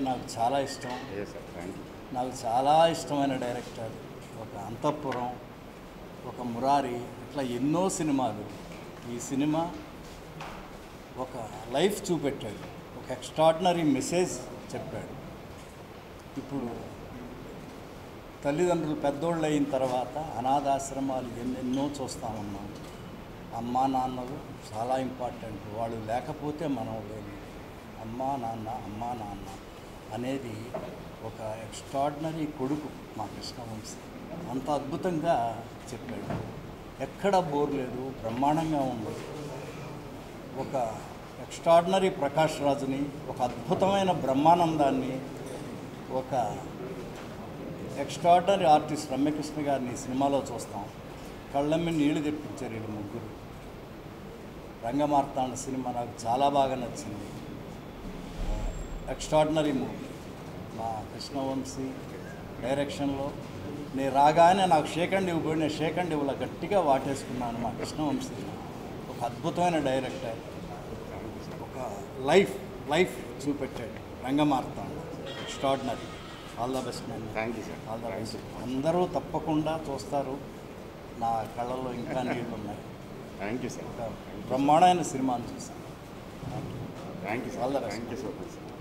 నాకు చాలా ఇష్టం అదే సార్ థ్యాంక్ యూ నాకు చాలా ఇష్టమైన డైరెక్టర్ ఒక అంతఃపురం ఒక మురారి ఇట్లా ఎన్నో సినిమాలు ఈ సినిమా ఒక లైఫ్ చూపెట్టాడు ఒక ఎక్స్ట్రాడినరీ మెసేజ్ చెప్పాడు ఇప్పుడు తల్లిదండ్రులు పెద్దోళ్ళు అయిన తర్వాత అనాథాశ్రమాలు ఎన్నెన్నో చూస్తూ ఉన్నాం అమ్మా నాన్నలు చాలా ఇంపార్టెంట్ వాళ్ళు లేకపోతే మనం లేము అమ్మా నాన్న అమ్మా నాన్న అనేది ఒక ఎక్స్ట్రాడినరీ కొడుకు మా కృష్ణవంశీ అంత అద్భుతంగా చెప్పాడు ఎక్కడ బోర్ లేదు బ్రహ్మాండంగా ఉంది ఒక ఎక్స్ట్రాడినరీ ప్రకాష్ రాజుని ఒక అద్భుతమైన బ్రహ్మానందాన్ని ఒక ఎక్స్ట్రాడినరీ ఆర్టిస్ట్ రమ్యకృష్ణ గారిని ఈ సినిమాలో చూస్తాం కళ్ళమ్మి నీళ్లు తెప్పించారు వీళ్ళు ముగ్గురు రంగమార్తాండ సినిమా నాకు చాలా బాగా నచ్చింది ఎక్స్ట్రాడినరీ మూవీ మా కృష్ణవంశీ డైరెక్షన్లో నేను రాగానే నాకు షేకండ్ ఇవ్వబడి నేను షేకండ్ ఇవ్వలా గట్టిగా వాటేసుకున్నాను మా కృష్ణవంశీ ఒక అద్భుతమైన డైరెక్టర్ ఒక లైఫ్ లైఫ్ చూపెట్టాడు Rangamarthanda extraordinary all the best man thank you sir all the best అందరూ తప్పకుండా చూస్తారు నా కళ్ళల్లో ఇంకా నీళ్ళు ఉన్నాయి థ్యాంక్ యూ సార్ ఒక బ్రహ్మాండమైన సినిమాను చూసాను thank you All sir the best. Thank you so much